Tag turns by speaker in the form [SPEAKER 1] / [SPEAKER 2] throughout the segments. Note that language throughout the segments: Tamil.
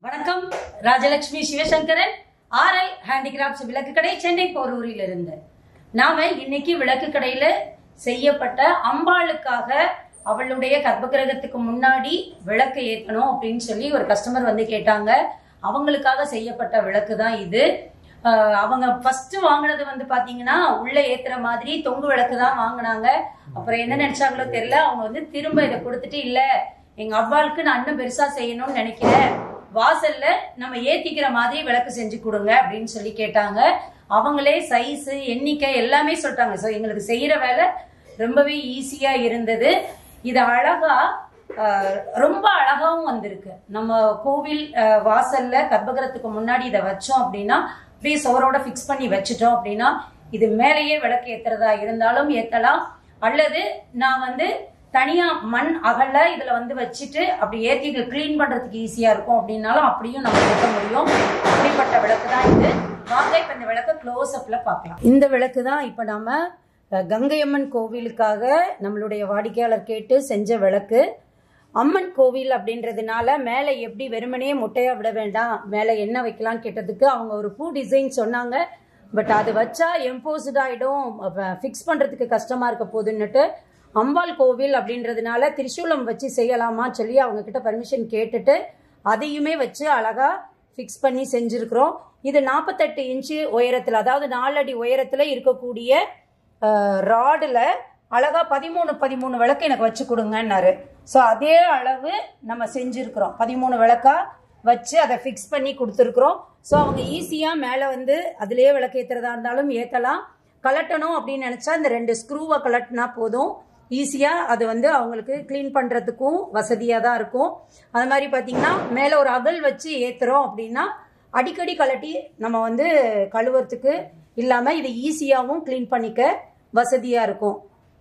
[SPEAKER 1] வணக்கம் ராஜலட்சுமி சிவசங்கரன் ஆர்எல் ஹேண்டிகிராஃப்ட்ஸ் விளக்கு கடை சென்னை போரூரில் இருந்து நாம இன்னைக்கு விளக்கு கடையில செய்யப்பட்ட அம்பாளுக்காக அவளுடைய கர்ப்பகிரகத்துக்கு முன்னாடி விளக்கு ஏத்தணும் அப்படின்னு சொல்லி ஒரு கஸ்டமர் வந்து கேட்டாங்க அவங்களுக்காக செய்யப்பட்ட விளக்கு தான் இது ஆஹ் அவங்க ஃபர்ஸ்ட் வாங்கினது வந்து பாத்தீங்கன்னா உள்ள ஏத்துற மாதிரி தொங்கு விளக்கு தான் வாங்கினாங்க அப்புறம் என்ன நினைச்சாங்களோ தெரியல அவங்க வந்து திரும்ப இதை கொடுத்துட்டு இல்ல எங்க அவ்வாளுக்கு நான் இன்னும் பெருசா செய்யணும்னு நினைக்கிறேன் வாசல்ல நம்ம ஏத்திக்கிற மாதிரி விளக்கு செஞ்சு கொடுங்க அப்படின்னு சொல்லி கேட்டாங்க அவங்களே சைஸ் எண்ணிக்கை எல்லாமே சொல்லிட்டாங்க ஸோ எங்களுக்கு செய்யற வேலை ரொம்பவே ஈஸியா இருந்தது இது அழகா ஆஹ், ரொம்ப அழகாவும் வந்திருக்கு நம்ம கோவில் ஆஹ், வாசல்ல கர்ப்பகிரகத்துக்கு முன்னாடி இதை வச்சோம் அப்படின்னா அப்படியே சோரோட ஃபிக்ஸ் பண்ணி வச்சுட்டோம் அப்படின்னா இது மேலேயே விளக்கு ஏத்துறதா இருந்தாலும் ஏத்தலாம் அல்லது நான் வந்து தனியா மண் அகல இதுல வந்து வச்சுட்டு அப்படி ஏத்தி க்ளீன் பண்றதுக்கு ஈஸியா இருக்கும் அப்படின்னாலும் அப்படியும் நம்ம ஏற்ற முடியும் அப்படிப்பட்ட விளக்கு தான் இது வாங்க இப்ப இந்த விளக்க க்ளோஸ் அப்ல பார்க்கலாம் இந்த விளக்கு தான் இப்ப நாம அஹ், கங்கையம்மன் கோவிலுக்காக நம்மளுடைய வாடிக்கையாளர் கேட்டு செஞ்ச விளக்கு அம்மன் கோவில் அப்படின்றதுனால மேலே எப்படி வெறுமனே முட்டையா விட வேண்டாம் மேலே என்ன வைக்கலாம்னு கேட்டதுக்கு அவங்க ஒரு பூ டிசைன் சொன்னாங்க பட் அது வச்சா எம்போஸ்ட் ஆயிடும் ஃபிக்ஸ் பண்றதுக்கு கஷ்டமா இருக்க போகுதுன்னுட்டு அம்பாள் கோவில் அப்படின்றதுனால திரிசூலம் வச்சு செய்யலாமா சொல்லி அவங்க கிட்ட பர்மிஷன் கேட்டுட்டு அதையுமே வச்சு அழகா ஃபிக்ஸ் பண்ணி செஞ்சிருக்கிறோம் இது நாற்பத்தெட்டு இன்ச்சு உயரத்தில் அதாவது நாலு அடி உயரத்தில் இருக்கக்கூடிய ராடில் அழகா பதிமூணு பதிமூணு விளக்கு எனக்கு வச்சு கொடுங்கன்னாரு ஸோ அதே அளவு நம்ம செஞ்சுருக்கிறோம் பதிமூணு விளக்கா வச்சு அதை ஃபிக்ஸ் பண்ணி கொடுத்துருக்குறோம் ஸோ அவங்க ஈஸியாக மேலே வந்து அதுலேயே விளக்கு ஏற்றுறதா இருந்தாலும் ஏற்றலாம் கலட்டணும் அப்படின்னு நினச்சா இந்த ரெண்டு ஸ்க்ரூவை கலட்டினா போதும் ஈஸியாக அது வந்து அவங்களுக்கு க்ளீன் பண்ணுறதுக்கும் வசதியாக தான் இருக்கும் அது மாதிரி பார்த்தீங்கன்னா மேலே ஒரு அகல் வச்சு ஏற்றுறோம் அப்படின்னா அடிக்கடி கலட்டி நம்ம வந்து கழுவுறதுக்கு இல்லாமல் இது ஈஸியாகவும் க்ளீன் பண்ணிக்க வசதியாக இருக்கும்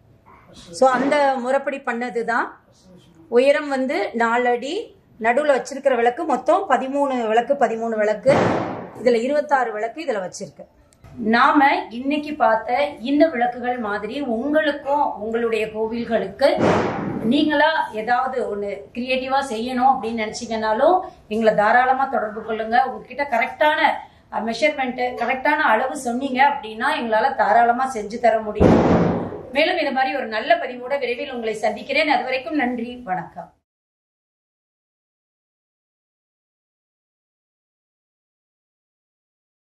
[SPEAKER 1] ஸோ அந்த முறைப்படி பண்ணது தான் உயரம் வந்து நாலு அடி நடுவில் வச்சிருக்கிற விளக்கு மொத்தம் பதிமூணு விளக்கு பதிமூணு விளக்கு இதில் இருபத்தாறு விளக்கு இதில் வச்சிருக்கு நாம இன்னைக்கு பார்த்த இந்த விளக்குகள் மாதிரி உங்களுக்கும் உங்களுடைய கோவில்களுக்கு நீங்களா ஏதாவது ஒன்று கிரியேட்டிவா செய்யணும் அப்படின்னு நினைச்சீங்கன்னாலும் எங்களை தாராளமா தொடர்பு கொள்ளுங்க உங்ககிட்ட கரெக்டான மெஷர்மெண்ட் கரெக்டான அளவு சொன்னீங்க அப்படின்னா எங்களால தாராளமா செஞ்சு தர முடியும் மேலும் இந்த மாதிரி ஒரு நல்ல பதிவோட விரைவில் உங்களை சந்திக்கிறேன் அது வரைக்கும் நன்றி வணக்கம்